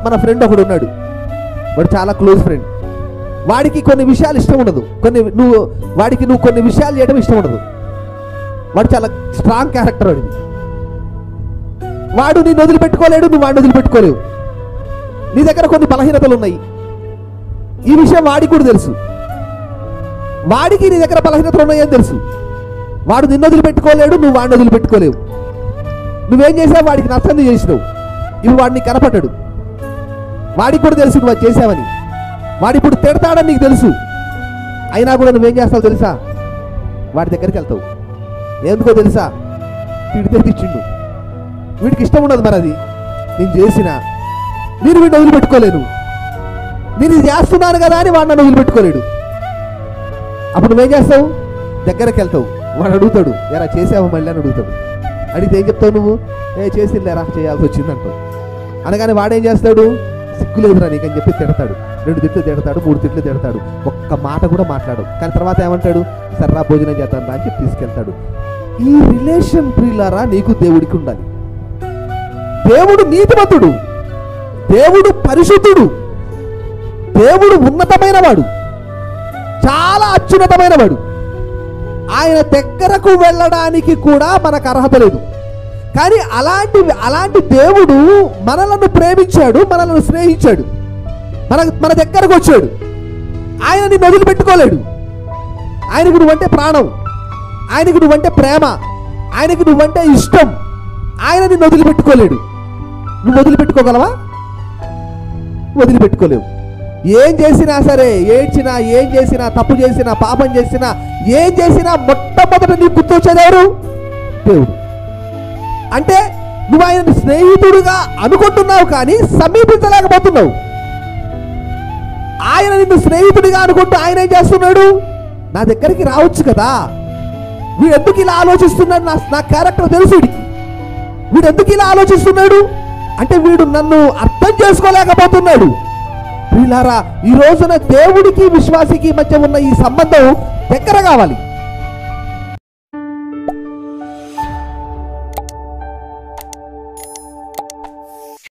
మన ఫ్రెండ్ ఒకడు ఉన్నాడు వాడు చాలా క్లోజ్ ఫ్రెండ్ వాడికి కొన్ని విషయాలు ఇష్టం ఉండదు కొన్ని నువ్వు వాడికి నువ్వు కొన్ని విషయాలు చేయడం ఇష్టం ఉండదు వాడు చాలా స్ట్రాంగ్ క్యారెక్టర్ వాడిది వాడు నిన్ను వదిలిపెట్టుకోలేడు నువ్వు వాడిని వదిలిపెట్టుకోలేవు నీ దగ్గర కొన్ని బలహీనతలు ఉన్నాయి ఈ విషయం వాడికి కూడా తెలుసు వాడికి నీ దగ్గర బలహీనతలు ఉన్నాయని తెలుసు వాడు నిన్ను వదిలిపెట్టుకోలేడు నువ్వు వాడిని వదిలిపెట్టుకోలేవు నువ్వేం చేసావు వాడికి నచ్చంది చేసినావు ఇవి వాడిని కనపడ్డాడు వాడికి కూడా తెలుసు నువ్వు అది చేసావని వాడు ఇప్పుడు తిడతాడని నీకు తెలుసు అయినా కూడా నువ్వేం చేస్తావు తెలుసా వాడి దగ్గరికి వెళ్తావు ఎందుకో తెలుసా తిడితే తిట్టిండు వీడికి ఇష్టం ఉండదు మరి అది నేను చేసిన నేను వీడిని వదిలిపెట్టుకోలేను నేను ఇది చేస్తున్నాను కదా అని వాడు నన్ను వదిలిపెట్టుకోలేడు అప్పుడు నువ్వేం చేస్తావు దగ్గరికి వెళ్తావు వాడు అడుగుతాడు ఎరా చేసావా మళ్ళీ అని అడుగుతాడు అడిగితే ఏం చెప్తావు నువ్వు ఏ చేసిందేరా చేయాల్సి వచ్చింది అంటావు అనగానే వాడేం చేస్తాడు సిగ్గులేదురా నీకని చెప్పి తిడతాడు రెండు తిట్లు తిడతాడు మూడు తిట్లు తిడతాడు ఒక్క మాట కూడా మాట్లాడు కానీ తర్వాత ఏమంటాడు సర్రా భోజనం చేద్దాం రా అని చెప్పి తీసుకెళ్తాడు ఈ రిలేషన్ ప్రియులారా నీకు దేవుడికి ఉండాలి దేవుడు నీతిమంతుడు దేవుడు పరిశుద్ధుడు దేవుడు ఉన్నతమైన వాడు చాలా అత్యున్నతమైన వాడు ఆయన దగ్గరకు వెళ్ళడానికి కూడా మనకు అర్హత లేదు కానీ అలాంటి అలాంటి దేవుడు మనలను ప్రేమించాడు మనలను స్నేహించాడు మన మన దగ్గరకు వచ్చాడు ఆయన నిన్ను వదిలిపెట్టుకోలేడు ఆయనకు నువ్వంటే ప్రాణం ఆయనకు నువ్వంటే ప్రేమ ఆయనకు నువ్వంటే ఇష్టం ఆయన నిన్ను వదిలిపెట్టుకోలేడు నువ్వు వదిలిపెట్టుకోగలవా వదిలిపెట్టుకోలేవు ఏం చేసినా సరే ఏడ్చినా ఏం చేసినా తప్పు చేసినా పాపం చేసినా ఏం చేసినా మొట్టమొదట నీకు గుర్తొచ్చేదెవరు దేవుడు అంటే నువ్వు ఆయన స్నేహితుడుగా అనుకుంటున్నావు కానీ సమీపించలేకపోతున్నావు ఆయన నిన్ను స్నేహితుడిగా అనుకుంటూ ఆయన ఏం చేస్తున్నాడు నా దగ్గరికి రావచ్చు కదా వీడు ఎందుకు ఇలా ఆలోచిస్తున్నాడు నా నా క్యారెక్టర్ తెలుసు వీడికి వీడు ఎందుకు ఇలా ఆలోచిస్తున్నాడు అంటే వీడు నన్ను అర్థం చేసుకోలేకపోతున్నాడు వీళ్ళారా ఈ రోజున దేవుడికి విశ్వాసికి మధ్య ఉన్న ఈ సంబంధం దగ్గర కావాలి